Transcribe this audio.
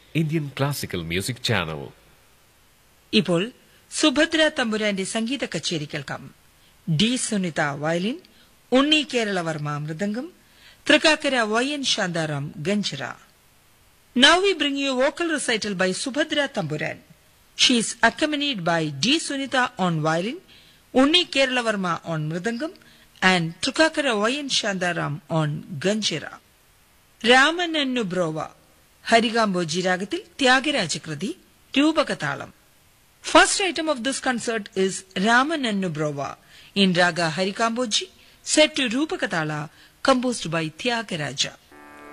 Indian Classical Music Channel. ഇപ്പോൾ സുഭദ്ര തമ്പുരാന്റെ സംഗീത കച്ചേരി കേൾക്കാം D Sunitha violin Unni Keralavarma mridangam Thrikkakara Y N Shantaram ganjira now we bring you vocal recital by Subhadra Thampuran she is accompanied by D Sunitha on violin Unni Keralavarma on mridangam and Thrikkakara Y N Shantaram on ganjira രാമനന്നു ബ്രോവ ഹരികാംബോജി രാഗത്തിൽ ത്യാഗരാജകൃതി രൂപകതാളം First item of this concert is Ramanannu Brova in Raga Harikamboji, set to Rupakatala, composed by Tyagaraja.